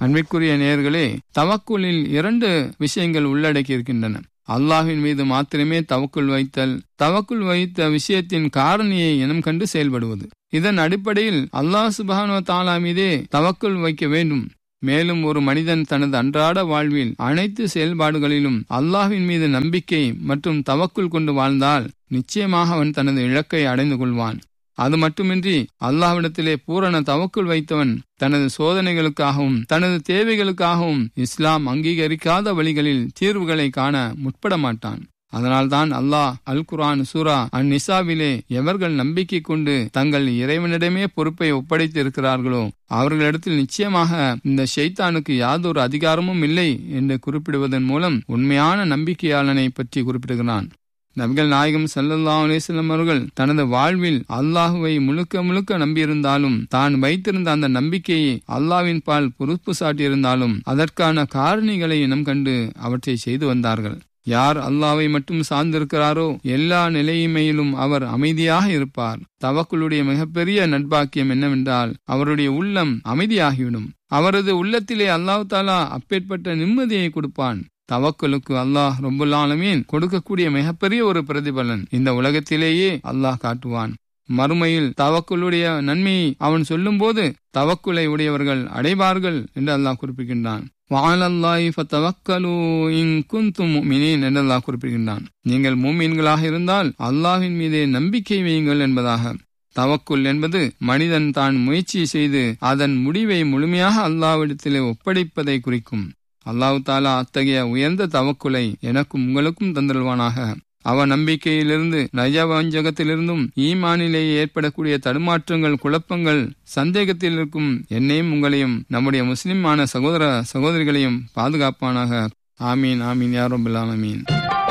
அன்பிற்குரிய நேயர்களே தவக்குலில் இரண்டு விஷயங்கள் உள்ளடக்கி இருக்கின்றன அல்லாஹ்வின் மீது மாத்திரமே தவக்குள் வைத்தல் தவக்குள் வைத்த விஷயத்தின் காரணியை இனம் கண்டு செயல்படுவது இதன் அடிப்படையில் அல்லாஹ் சுபானோ தாலா மீதே தவக்குள் வைக்க வேண்டும் மேலும் ஒரு மனிதன் தனது அன்றாட வாழ்வில் அனைத்து செயல்பாடுகளிலும் அல்லாஹ்வின் மீது நம்பிக்கை மற்றும் தவக்குள் கொண்டு வாழ்ந்தால் நிச்சயமாக அவன் தனது இலக்கை அடைந்து கொள்வான் அது மட்டுமின்றி அல்லாஹ்விடத்திலே பூரண தவக்குள் வைத்தவன் தனது சோதனைகளுக்காகவும் தனது தேவைகளுக்காகவும் இஸ்லாம் அங்கீகரிக்காத வழிகளில் தீர்வுகளை காண முற்பட மாட்டான் அதனால்தான் அல்லாஹ் அல் குரான் சூரா அந் நிசாவிலே எவர்கள் நம்பிக்கை கொண்டு தங்கள் இறைவனிடமே பொறுப்பை ஒப்படைத்து இருக்கிறார்களோ அவர்களிடத்தில் நிச்சயமாக இந்த ஷைத்தானுக்கு யாதொரு அதிகாரமும் இல்லை என்று குறிப்பிடுவதன் மூலம் உண்மையான நம்பிக்கையாளனை பற்றி குறிப்பிடுகிறான் நபிகள் நாயகம் சல்லல்லா அலிஸ்லம் அவர்கள் தனது வாழ்வில் அல்லாஹுவை முழுக்க முழுக்க நம்பியிருந்தாலும் தான் வைத்திருந்த அந்த நம்பிக்கையை அல்லாவின் பால் பொறுப்பு சாட்டியிருந்தாலும் அதற்கான காரணிகளை இனம் கண்டு அவற்றை செய்து வந்தார்கள் யார் அல்லாவை மட்டும் சார்ந்திருக்கிறாரோ எல்லா நிலைமையிலும் அவர் அமைதியாக இருப்பார் தவக்குளுடைய மிகப்பெரிய நட்பாக்கியம் என்னவென்றால் அவருடைய உள்ளம் அமைதியாகிவிடும் அவரது உள்ளத்திலே அல்லாஹ் தாலா அப்பேற்பட்ட நிம்மதியை கொடுப்பான் தவக்கலுக்கு அல்லாஹ் ரொம்புல்லாலுமீன் கொடுக்கக்கூடிய மிகப்பெரிய ஒரு பிரதிபலன் இந்த உலகத்திலேயே அல்லாஹ் காட்டுவான் மறுமையில் தவக்குளுடைய நன்மையை அவன் சொல்லும் போது தவக்குலை உடையவர்கள் அடைவார்கள் என்று அல்லாஹ் குறிப்பிடுகின்றான் வாழல்லாய் தவக்கலு இங்குந்தும் மினேன் என்று அல்லாஹ் குறிப்பிடுகின்றான் நீங்கள் மூமீன்களாக இருந்தால் அல்லாஹின் மீதே நம்பிக்கை வையுங்கள் என்பதாக தவக்குல் என்பது மனிதன் தான் முயற்சி செய்து அதன் முடிவை முழுமையாக அல்லாவிடத்திலே ஒப்படைப்பதை குறிக்கும் அல்லாஹு தாலா அத்தகைய உயர்ந்த தவக்குலை எனக்கும் உங்களுக்கும் தந்தல்வானாக அவ நம்பிக்கையிலிருந்து நயவஞ்சகத்திலிருந்தும் ஈமானிலேயே ஏற்படக்கூடிய தடுமாற்றங்கள் குழப்பங்கள் சந்தேகத்தில் இருக்கும் என்னையும் உங்களையும் நம்முடைய முஸ்லிமான சகோதர சகோதரிகளையும் பாதுகாப்பானாக ஆமீன் ஆமீன் யாரும் ஆமீன்